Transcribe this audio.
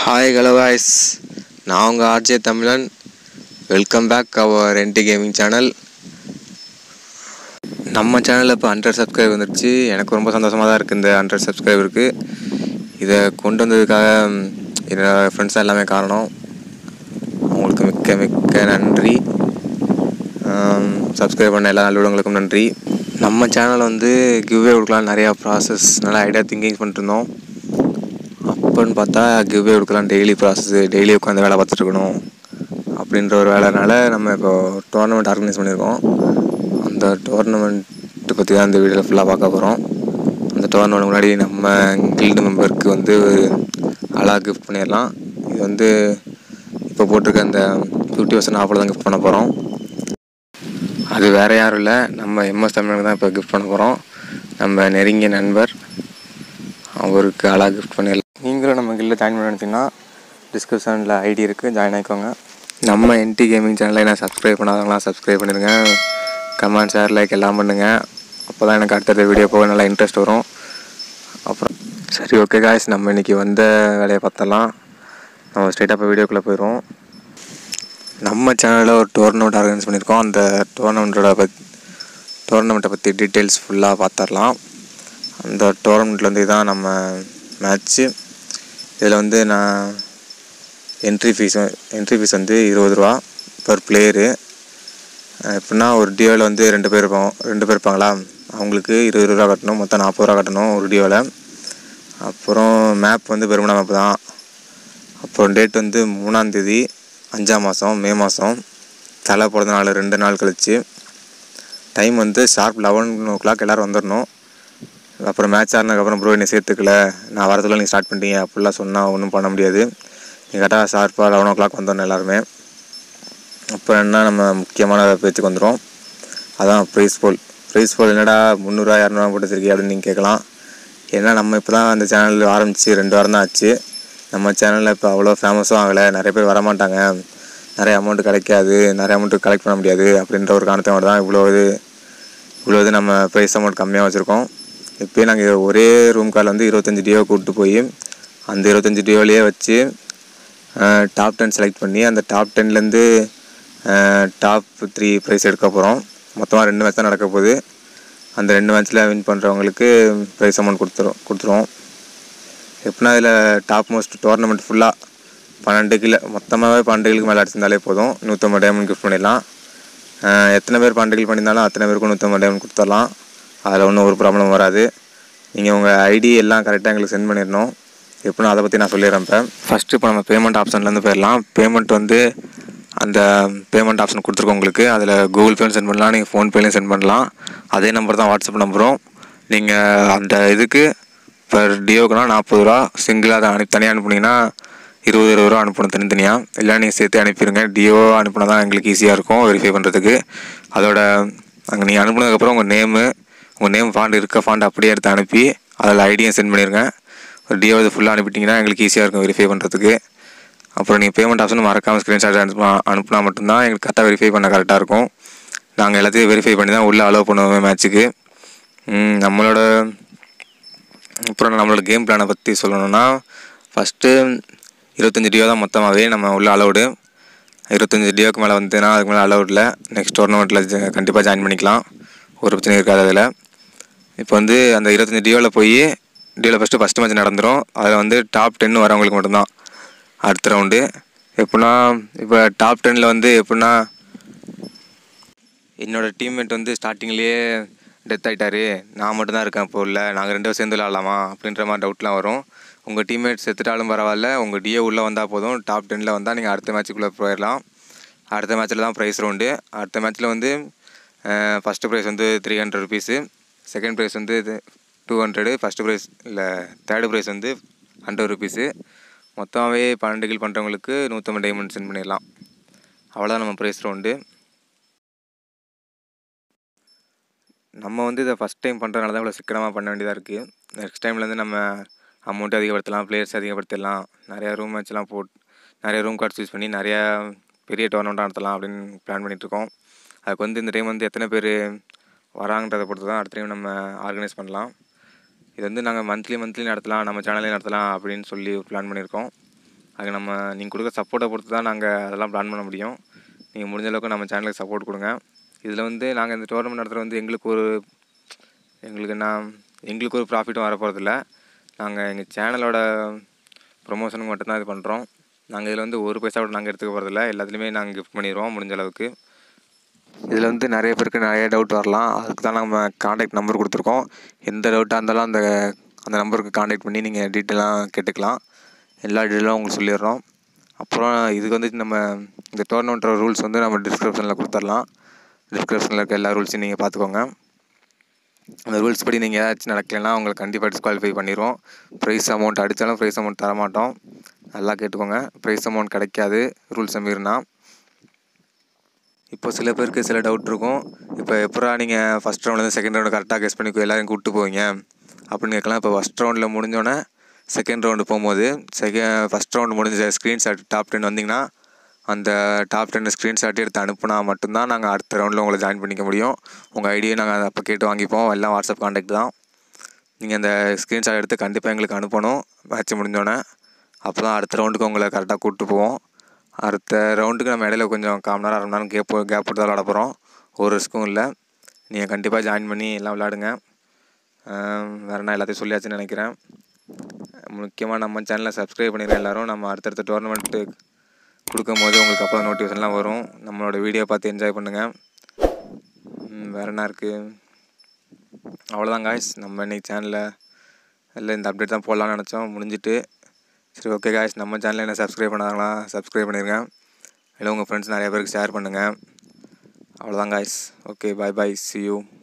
hi hello guys நான் உங்கள் RJ Tamizhan welcome back our ND gaming channel நம்ம சேனலில் இப்போ ஹண்ட்ரட் சப்ஸ்கிரைப் வந்துருச்சு எனக்கு ரொம்ப சந்தோஷமாக தான் இருக்குது இந்த ஹண்ட்ரட் சப்ஸ்கிரைபருக்கு இதை கொண்டு வந்ததுக்காக ம், என்னோட ஃப்ரெண்ட்ஸ் எல்லாமே காரணம் அவங்களுக்கு மிக்க மிக்க நன்றி சப்ஸ்கிரைப் பண்ண எல்லா நல்லவங்களுக்கும் நன்றி நம்ம சேனல் வந்து கிவ்வே கொடுக்கலாம் நிறையா ப்ராசஸ் நல்லா ஐடியா திங்கிங் பண்ணிட்டு இருந்தோம் அப்போன்னு பார்த்தா கிவ்வே கொடுக்கலாம் டெய்லி ப்ராசஸ் டெய்லி உட்காந்து வேலை பார்த்துட்டு இருக்கணும் அப்படின்ற ஒரு வேலைனால நம்ம இப்போ டோர்னமெண்ட் ஆர்கனைஸ் பண்ணியிருக்கோம் அந்த டோர்னமெண்ட்டு பற்றி தான் இந்த வீடியோவில் ஃபுல்லாக பார்க்க போகிறோம் அந்த டோர்னமெண்ட் முன்னாடி நம்ம கில்டு மெம்பருக்கு வந்து அழகா கிஃப்ட் பண்ணிடலாம் இது வந்து இப்போ போட்டிருக்க அந்த ஃபிஃப்டி பர்சன்ட் ஆஃபர் தான் கிஃப்ட் பண்ண போகிறோம் அது வேறு யாரும் இல்லை நம்ம எம்எஸ் தமிழனுக்கு தான் இப்போ கிஃப்ட் பண்ண போகிறோம் நம்ம நெருங்கிய நண்பர் அவருக்கு அழகாக கிஃப்ட் பண்ணிடலாம் நீங்களும் நம்ம கில்ல ஜாயின் பண்ண நினச்சிங்கன்னா டிஸ்கிரிப்ஷனில் ஐடி இருக்குது ஜாயின் ஆகிக்கோங்க நம்ம என்டி கேமிங் சேனலை நான் சப்ஸ்கிரைப் பண்ணாதவங்களாம் சப்ஸ்கிரைப் பண்ணிடுங்க கமெண்ட் ஷேர் லைக் எல்லாம் பண்ணுங்கள் அப்போ தான் எனக்கு அடுத்தடுத்த வீடியோ போக நல்லா இன்ட்ரெஸ்ட் வரும் அப்புறம் சரி ஓகே காய்ஸ் நம்ம இன்றைக்கி வந்த வேலையை பார்த்தலாம் நம்ம ஸ்ட்ரைட்டாக இப்போ வீடியோக்குள்ளே போயிடுவோம் நம்ம சேனலில் ஒரு டோர்னமெண்ட் ஆர்கனைஸ் பண்ணியிருக்கோம் அந்த டோர்னமெண்ட்டோட பத் டோர்னமெண்ட்டை பற்றி டீட்டெயில்ஸ் ஃபுல்லாக பார்த்துடலாம் அந்த டோர்னமெண்ட்டில் வந்து இதான் நம்ம மேட்ச்சு இதில் வந்து நான் என்ட்ரி ஃபீஸ் என்ட்ரி ஃபீஸ் வந்து இருபது ரூபா பர் பிளேயரு எப்படின்னா ஒரு டியோவில் வந்து ரெண்டு பேர் இருப்போம் ரெண்டு பேர் இருப்பாங்களா அவங்களுக்கு இருபது ரூபா கட்டணும் மொத்தம் நாற்பது ரூபா கட்டணும் ஒரு டியோவில் அப்புறம் மேப் வந்து பெருமனா மேப் தான் அப்புறம் டேட் வந்து மூணாந்தேதி அஞ்சாம் மாதம் மே மாதம் தலை பிறந்த நாள் ரெண்டு நாள் கழிச்சு டைம் வந்து ஷார்ப் லெவன் ஓ கிளாக் எல்லோரும் வந்துடணும் அப்புறம் மேட்ச் ஆடினதுக்கப்புறம் ப்ரோ என்னை சேர்த்துக்கல நான் வரதுக்குள்ள நீங்கள் ஸ்டார்ட் பண்ணிட்டீங்க அப்படிலாம் சொன்னால் ஒன்றும் பண்ண முடியாது நீங்கள் கரெக்டாக ஷார்ப்பாக லெவன் ஓ கிளாக் வந்துடணும் எல்லாருமே அப்புறம் என்ன நம்ம முக்கியமான பேச்சுக்கு வந்துடும் அதான் ப்ரைஸ் போல் ப்ரைஸ் போல் என்னடா முந்நூறுரூவா இரநூறுவா போட்டு வச்சிருக்கீங்க அப்படின்னு நீங்கள் கேட்கலாம் ஏன்னா நம்ம இப்போ தான் அந்த சேனல் ஆரம்பித்து ரெண்டு வாரம் தான் ஆச்சு நம்ம சேனலில் இப்போ அவ்வளோ ஃபேமஸும் ஆகலை நிறைய பேர் வரமாட்டாங்க நிறைய அமௌண்ட்டு கிடைக்காது நிறைய அமௌண்ட்டு கலெக்ட் பண்ண முடியாது அப்படின்ற ஒரு காரணத்தோட தான் இவ்வளோ இது இவ்வளோ இது நம்ம ப்ரைஸ் அமௌண்ட் கம்மியாக வச்சுருக்கோம் இப்போயே நாங்கள் ஒரே ரூம் கார்டில் வந்து இருபத்தஞ்சி டியோ கூப்பிட்டு போய் அந்த இருபத்தஞ்சி டியோலேயே வச்சு டாப் டென் செலக்ட் பண்ணி அந்த டாப் டென்லேருந்து டாப் த்ரீ ப்ரைஸ் எடுக்க போகிறோம் மொத்தமாக ரெண்டு மேட்ச் தான் நடக்க போகுது அந்த ரெண்டு மேட்ச்சில் வின் பண்ணுறவங்களுக்கு ப்ரைஸ் அமௌண்ட் கொடுத்துரும் கொடுத்துருவோம் எப்படின்னா இதில் டாப் மோஸ்ட் டோர்னமெண்ட் ஃபுல்லாக பன்னெண்டு கிலோ மொத்தமாகவே பன்னெண்டு கிலோக்கு மேலே அடிச்சிருந்தாலே போதும் நூற்றம்பது டைமண்ட் கிஃப்ட் பண்ணிடலாம் அஹ் எத்தனை பேர் பன்னெண்டு கிலோ பண்ணியிருந்தாலும் அத்தனை பேருக்கும் நூற்றம்பது டைமண்ட் கொடுத்துடலாம் அதில் ஒன்றும் ஒரு ப்ராப்ளம் வராது நீங்கள் உங்கள் ஐடி எல்லாம் கரெக்டாக எங்களுக்கு சென்ட் பண்ணிடணும் எப்படின்னா அதை பற்றி நான் சொல்லிடுறேன் இப்போ ஃபஸ்ட்டு இப்போ நம்ம பேமெண்ட் ஆப்ஷன்லேருந்து போயிடலாம் பேமெண்ட் வந்து அந்த பேமெண்ட் ஆப்ஷன் கொடுத்துருக்கோம் உங்களுக்கு அதில் கூகுள் பேயும் சென்ட் பண்ணலாம் நீங்கள் ஃபோன்பேலையும் சென்ட் பண்ணலாம் அதே நம்பர் தான் வாட்ஸ்அப் நம்பரும் நீங்கள் அந்த இதுக்கு பர் டியோக்குனா நாற்பது ரூபா சிங்கிளாக அதை அனுப்பி தனியாக அனுப்புனீங்கன்னா இருபது இருபது ரூபா அனுப்பணும் தனித்தனியாக இல்லை நீங்கள் சேர்த்து அனுப்பிடுங்க டியோ அனுப்புனா தான் எங்களுக்கு ஈஸியாக இருக்கும் வெரிஃபை பண்ணுறதுக்கு அதோட அங்கே நீங்கள் அனுப்புனதுக்கப்புறம் உங்கள் நேமு உங்கள் நேம் ஃபாண்ட் இருக்க ஃபாண்ட் அப்படியே எடுத்து அனுப்பி அதில் ஐடியும் சென்ட் பண்ணிடுங்க ஒரு டியோ இது ஃபுல்லாக அனுப்பிட்டிங்கன்னா எங்களுக்கு ஈஸியாக இருக்கும் வெரிஃபை பண்ணுறதுக்கு அப்புறம் நீங்கள் பேமெண்ட் ஆப்ஷன் மறக்காமல் ஸ்க்ரீன்ஷாட் அனுப்புனா அனுப்புனா மட்டும்தான் எங்களுக்கு கரெக்டாக வெரிஃபை பண்ண கரெக்டாக இருக்கும் நாங்கள் எல்லாத்தையும் வெரிஃபை பண்ணி தான் உள்ளே அலோவ் பண்ணுவோம் மேட்ச்சுக்கு நம்மளோட அப்புறம் நம்மளோட கேம் பிளானை பற்றி சொல்லணும்னா ஃபஸ்ட்டு இருபத்தஞ்சி டியோ தான் மொத்தமாகவே நம்ம உள்ள அலௌடு இருபத்தஞ்சி டியோக்கு மேலே வந்துன்னா அதுக்கு மேலே அலௌட் இல்லை நெக்ஸ்ட் டோர்னமெண்ட்டில் கண்டிப்பாக ஜாயின் பண்ணிக்கலாம் ஒரு பிரச்சனை இருக்காது அதில் இப்போ வந்து அந்த இருபத்தஞ்சி டியோவில் போய் டியோவில் ஃபஸ்ட்டு ஃபஸ்ட்டு மேட்ச் நடந்துடும் அதில் வந்து டாப் டென்னு வரவங்களுக்கு மட்டும்தான் அடுத்த ரவுண்டு எப்படின்னா இப்போ டாப் டென்னில் வந்து எப்படின்னா என்னோடய டீம்மேட் வந்து ஸ்டார்டிங்லேயே டெத் ஆகிட்டாரு நான் மட்டும் தான் இருக்கேன் இப்போ உள்ள நாங்கள் ரெண்டு பேரும் சேர்ந்து விளாட்லாமா அப்படின்ற மாதிரி டவுட்லாம் வரும் உங்கள் டீம்மேட் செத்துட்டாலும் பரவாயில்ல உங்கள் டிஏ உள்ளே வந்தால் போதும் டாப் டென்னில் வந்தால் நீங்கள் அடுத்த மேட்ச்சுக்குள்ளே போயிடலாம் அடுத்த மேட்ச்சில் தான் ப்ரைஸ் ரவுண்டு அடுத்த மேட்ச்சில் வந்து ஃபஸ்ட்டு ப்ரைஸ் வந்து three hundred rupees second prize வந்து டூ ஹண்ட்ரடு ஃபஸ்ட்டு ப்ரைஸ் இல்லை தேர்டு ப்ரைஸ் வந்து ஹண்ட்ரட் ருபீஸு மொத்தமாகவே பன்னெண்டு கில் பண்ணுறவங்களுக்கு நூற்றம்பது டைமண்ட் சென்ட் பண்ணிடலாம் அவ்வளோதான் நம்ம ப்ரைஸ் ரவுண்டு நம்ம வந்து இதை ஃபஸ்ட் டைம் பண்ணுறதுனால தான் இவ்வளோ சிக்கனமாக பண்ண வேண்டியதாக இருக்குது நெக்ஸ்ட் டைம்லேருந்து நம்ம அமௌண்ட்டு அதிகப்படுத்தலாம் பிளேயர்ஸ் அதிகப்படுத்தலாம் நிறையா ரூம் மேட்ச்லாம் போட் நிறைய ரூம் கார்ட்ஸ் யூஸ் பண்ணி நிறையா பெரிய டோர்னமெண்ட்டாக நடத்தலாம் அப்படின்னு பிளான் பண்ணிகிட்ருக்கோம் அதுக்கு வந்து இந்த டைம் வந்து எத்தனை பேர் வராங்கன்றதை பொறுத்து தான் அடுத்த டைம் நம்ம ஆர்கனைஸ் பண்ணலாம் இது வந்து நாங்கள் மந்த்லி மந்த்லி நடத்தலாம் நம்ம சேனல்லே நடத்தலாம் அப்படின்னு சொல்லி பிளான் பண்ணியிருக்கோம் அதுக்கு நம்ம நீங்கள் கொடுக்குற சப்போர்ட்டை பொறுத்து தான் நாங்கள் அதெல்லாம் பிளான் பண்ண முடியும் நீங்கள் முடிஞ்ச அளவுக்கு நம்ம சேனலுக்கு சப்போர்ட் கொடுங்க இதில் வந்து நாங்கள் இந்த டோர்னமெண்ட் நடத்துகிற வந்து எங்களுக்கு ஒரு எங்களுக்கு என்ன எங்களுக்கு ஒரு ப்ராஃபிட்டும் வர போகிறதில்ல நாங்கள் எங்கள் சேனலோட ப்ரொமோஷனுக்கு மட்டும்தான் இது பண்ணுறோம் நாங்கள் இதில் வந்து ஒரு பைசா கூட நாங்கள் எடுத்துக்க போகிறதில்ல எல்லாத்துலேயுமே நாங்கள் கிஃப்ட் பண்ணிடுவோம் முடிஞ்ச அளவுக்கு இதில் வந்து நிறைய பேருக்கு நிறைய டவுட் வரலாம் அதுக்கு தான் நம்ம காண்டாக்ட் நம்பர் கொடுத்துருக்கோம் எந்த டவுட்டாக இருந்தாலும் அந்த அந்த நம்பருக்கு காண்டாக்ட் பண்ணி நீங்கள் டீட்டெயிலாக கேட்டுக்கலாம் எல்லா டீட்டெயிலும் உங்களுக்கு சொல்லிடுறோம் அப்புறம் இதுக்கு வந்து நம்ம இந்த டோர்னமெண்ட்டோட ரூல்ஸ் வந்து நம்ம டிஸ்கிரிப்ஷனில் கொடுத்துடலாம் டிஸ்கிரிப்ஷனில் இருக்க எல்லா ரூல்ஸையும் நீங்கள் பார்த்துக்கோங்க அந்த ரூல்ஸ் படி நீங்கள் ஏதாச்சும் நடக்கலைன்னா உங்களுக்கு கண்டிப்பாக டிஸ்குவாலிஃபை பண்ணிடுவோம் ப்ரைஸ் அமௌண்ட் அடித்தாலும் ப்ரைஸ் அமௌண்ட் தரமாட்டோம் நல்லா கேட்டுக்கோங்க ப்ரைஸ் அமௌண்ட் கிடைக்காது ரூல்ஸை மீறினா இப்போ சில பேருக்கு சில டவுட் இருக்கும் இப்போ எப்படா நீங்கள் ஃபஸ்ட் ரவுண்ட்லேருந்து செகண்ட் ரவுண்டு கரெக்டாக கெஸ் பண்ணி எல்லாரையும் கூப்பிட்டு போவீங்க அப்படின்னு கேட்கலாம் இப்போ ஃபஸ்ட் ரவுண்டில் முடிஞ்சோடனே செகண்ட் ரவுண்டு போகும்போது செகண்ட் ஃபஸ்ட் ரவுண்டு முடிஞ்ச ஸ்க்ரீன்ஷாட் டாப் டென் வந்திங்கன்னா அந்த டாப் டென் ஸ்க்ரீன்ஷாட் எடுத்து அனுப்புனா மட்டும்தான் நாங்கள் அடுத்த ரவுண்டில் உங்களை ஜாயின் பண்ணிக்க முடியும் உங்கள் ஐடியை நாங்கள் அப்போ கேட்டு வாங்கிப்போம் எல்லாம் வாட்ஸ்அப் காண்டாக்ட் தான் நீங்கள் அந்த ஸ்க்ரீன்ஷாட் எடுத்து கண்டிப்பாக எங்களுக்கு அனுப்பணும் மேட்ச் முடிஞ்சோடனே அப்போ தான் அடுத்த ரவுண்டுக்கு உங்களை கரெக்டாக கூப்பிட்டு போவோம் அடுத்த ரவுண்டுக்கு நம்ம இடையில கொஞ்சம் கால் மணி நேரம் அரை மணி நேரம் கேப் கேப் போட்டு தான் விளாட போகிறோம் ஒரு ரிஸ்க்கும் இல்லை நீங்கள் கண்டிப்பாக ஜாயின் பண்ணி எல்லாம் விளாடுங்க வேறு நான் எல்லாத்தையும் சொல்லியாச்சுன்னு நினைக்கிறேன் முக்கியமாக நம்ம சேனலை சப்ஸ்கிரைப் பண்ணிடுறேன் எல்லோரும் நம்ம அடுத்தடுத்த டோர்னமெண்ட்டு கொடுக்கும்போது உங்களுக்கு அப்போ நோட்டிஃபிகேஷன்லாம் வரும் நம்மளோட வீடியோ பார்த்து என்ஜாய் பண்ணுங்கள் வேறு என்ன இருக்குது அவ்வளோதான் காய்ஸ் நம்ம இன்னைக்கு சேனலில் எல்லாம் இந்த அப்டேட் தான் போடலான்னு நினச்சோம் முடிஞ்சிட்டு சரி ஓகே காய்ஸ் நம்ம சேனலில் என்ன சப்ஸ்கிரைப் பண்ணாங்களா சப்ஸ்கிரைப் பண்ணிடுங்க இல்லை உங்கள் ஃப்ரெண்ட்ஸ் நிறைய பேருக்கு ஷேர் பண்ணுங்கள் அவ்வளோதான் guys okay bye bye see you